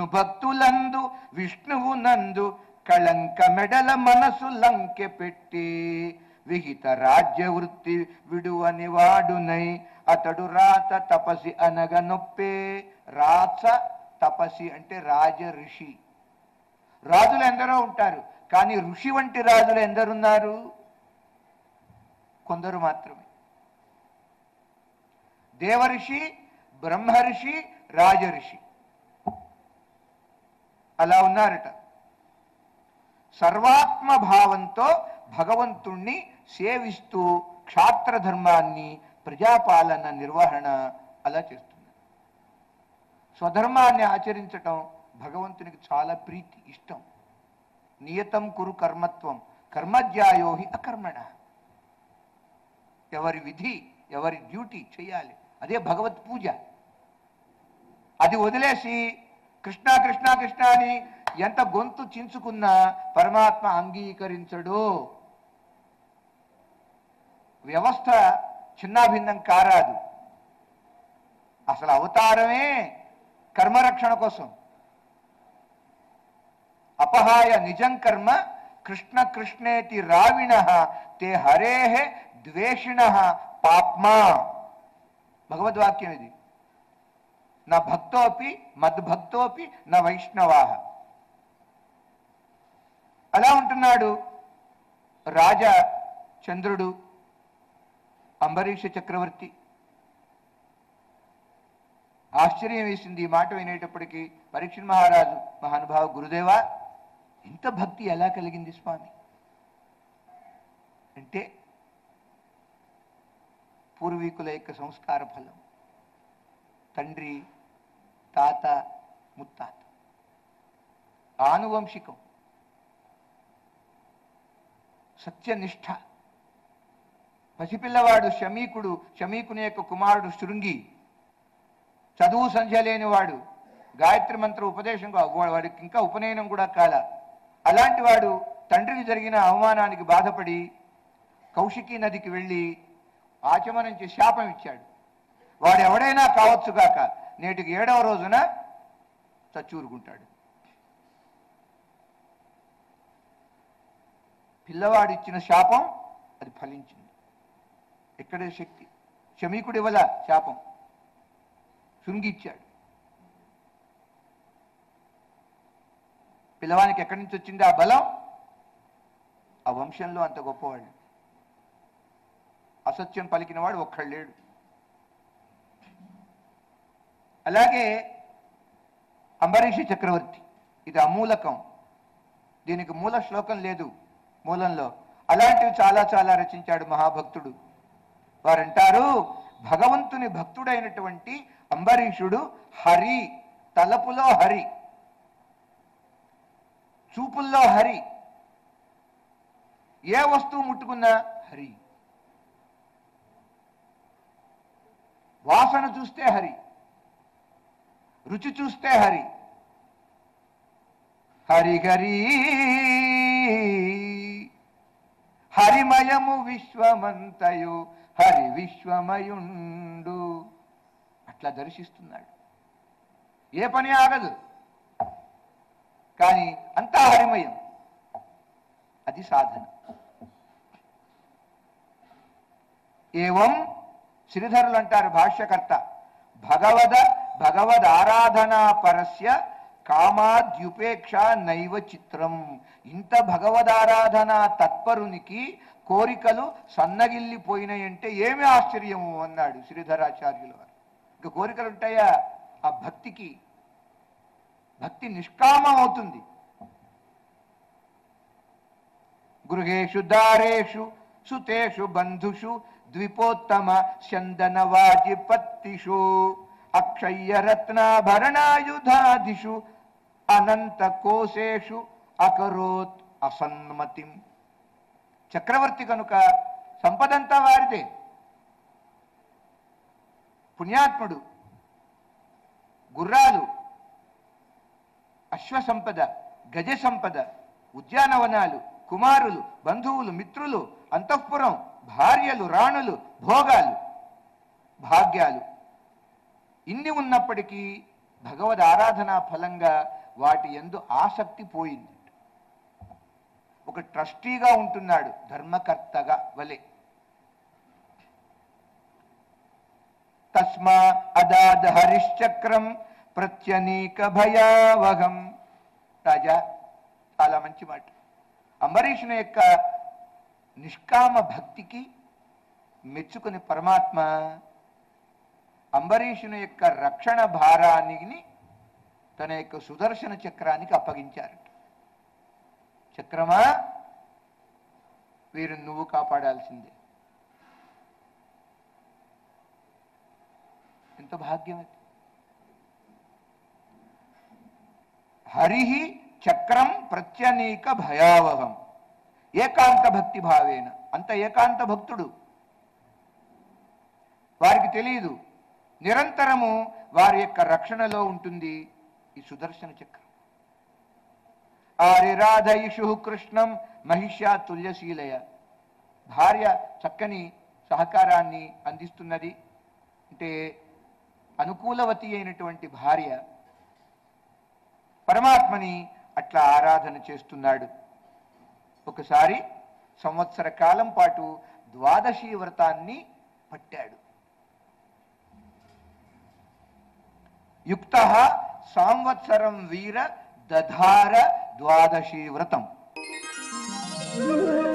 విష్ణు భక్తులందు విష్ణువు నందు కళంక మెడల మనసు లంకె పెట్టి విహిత రాజ్య వృత్తి విడువని వాడునై అతడు రాత తపసి అనగ నొప్పే రాచ తపసి అంటే రాజ ఋషి రాజులు ఎందరో ఉంటారు కానీ ఋషి వంటి రాజులు ఎందరున్నారు కొందరు మాత్రమే దేవఋషి బ్రహ్మర్షి రాజఋషి అలా ఉన్నారట సర్వాత్మ భావంతో భగవంతుణ్ణి సేవిస్తూ క్షాత్ర ధర్మాన్ని ప్రజాపాలన నిర్వహణ అలా చేస్తున్నారు స్వధర్మాన్ని ఆచరించటం భగవంతునికి చాలా ప్రీతి ఇష్టం నియతం కురు కర్మత్వం కర్మజ్యాయోహి అకర్మణ ఎవరి విధి ఎవరి డ్యూటీ చేయాలి అదే భగవత్ పూజ అది వదిలేసి కృష్ణ కృష్ణ కృష్ణ అని ఎంత గొంతు చించుకున్నా పరమాత్మ అంగీకరించడు వ్యవస్థ చిన్నాభిన్నం కారాదు అసలు అవతారమే కర్మరక్షణ కోసం అపహాయ నిజం కర్మ కృష్ణ కృష్ణేతి రావిణ తే హరే ద్వేషిణ పాప్మా భగవద్వాక్యం ఇది నా భక్తోపి మద్భక్తోపి నా వైష్ణవా అలా ఉంటున్నాడు రాజా చంద్రుడు అంబరీష చక్రవర్తి ఆశ్చర్యం వేసింది ఈ మాట వినేటప్పటికీ పరీక్ష మహారాజు మహానుభావ గురుదేవా ఇంత భక్తి ఎలా కలిగింది స్వామి అంటే పూర్వీకుల యొక్క సంస్కార ఫలం తండ్రి తాత ముత్తాత ఆనువంశికం సత్యనిష్ఠ పసిపిల్లవాడు శమీకుడు శమీకుని యొక్క కుమారుడు శృంగి చదువు సంధ్య లేనివాడు గాయత్రి మంత్ర ఉపదేశం కా- వా- వాడికి ఇంకా ఉపనయనం కూడా కాల అలాంటి వాడు తండ్రికి జరిగిన అవమానానికి బాధపడి కౌశికీ నదికి వెళ్ళి ఆచమనం చేసి శాపం ఇచ్చాడు వాడు ఎవడైనా కావచ్చు కాక నేటికి ఏడవ రోజున చచ్చూరుకుంటాడు పిల్లవాడు ఇచ్చిన శాపం అది ఫలించింది ఎక్కడ శక్తి శమీకుడి వల్ల శాపం శృంగిచ్చాడు పిల్లవానికి ఎక్కడి నుంచి వచ్చింది ఆ బలం ఆ వంశంలో అంత గొప్పవాళ్ళు అసత్యం పలికినవాడు ఒక్కడు లేడు అలాగే అంబరీషి చక్రవర్తి ఇది అమూలకం దీనికి మూల శ్లోకం లేదు మూలంలో అలాంటివి చాలా చాలా రచించాడు మహాభక్తుడు వారంటారు భగవంతుని భక్తుడైనటువంటి అంబరీషుడు హరి తలపులో హరి చూపుల్లో హరి ఏ వస్తువు ముట్టుకున్నా హరి వాసన చూస్తే హరి రుచి చూస్తే హరి హరి హరి హరిమయము విశ్వమంతయు హరి విశ్వమయుండు అట్లా దర్శిస్తున్నాడు ఏ పని ఆగదు కానీ అంతా హరిమయం అది సాధన ఏవం శ్రీధరులు అంటారు భాష్యకర్త భగవద భగవద్ ఆరాధనా పరస్య కామాద్యుపేక్ష నైవ చిత్రం ఇంత భగవదారాధన తత్పరునికి కోరికలు సన్నగిల్లిపోయినాయంటే ఏమి ఆశ్చర్యము అన్నాడు శ్రీధరాచార్యుల వారు ఇంకా కోరికలు ఉంటాయా ఆ భక్తికి భక్తి నిష్కామం అవుతుంది గృహేషు దారేషు సుతేషు బంధుషు ద్విపోత్తమ చందన వాజిపత్తిషు అక్షయ్య రత్నాభరణాయుధాదిషు అనంత కోశేషు అకరోత్ అసన్మతిం చక్రవర్తి కనుక సంపదంతా వారిదే పుణ్యాత్ముడు గుర్రాలు అశ్వ సంపద గజ సంపద ఉద్యానవనాలు కుమారులు బంధువులు మిత్రులు అంతఃపురం భార్యలు రాణులు భోగాలు భాగ్యాలు ఇన్ని ఉన్నప్పటికీ భగవద్ ఆరాధనా ఫలంగా వాటి ఎందు ఆసక్తి పోయింది ఒక ట్రస్టీగా ఉంటున్నాడు ధర్మకర్తగా వలె తస్మా అదాద్ హరిశ్చక్రం ప్రత్యనీక భయావహం రాజా చాలా మంచి మాట అంబరీషుని యొక్క నిష్కామ భక్తికి మెచ్చుకుని పరమాత్మ అంబరీషుని యొక్క రక్షణ భారాన్ని తన యొక్క సుదర్శన చక్రానికి అప్పగించారట చక్రమా వీరిని నువ్వు కాపాడాల్సిందే ఎంత భాగ్యం అది హరిహి చక్రం ప్రత్యనీక భయావహం ఏకాంత భక్తి భావేన అంత ఏకాంత భక్తుడు వారికి తెలియదు నిరంతరము వారి యొక్క రక్షణలో ఉంటుంది ఈ సుదర్శన చక్రం ఆరిరాధయిషు కృష్ణం మహిష్యా తుల్యశీలయ భార్య చక్కని సహకారాన్ని అందిస్తున్నది అంటే అనుకూలవతి అయినటువంటి భార్య పరమాత్మని అట్లా ఆరాధన చేస్తున్నాడు ఒకసారి సంవత్సర కాలం పాటు ద్వాదశి వ్రతాన్ని పట్టాడు యుక్త సంవత్సరం వీర దధార ద్వాదశి వ్రతం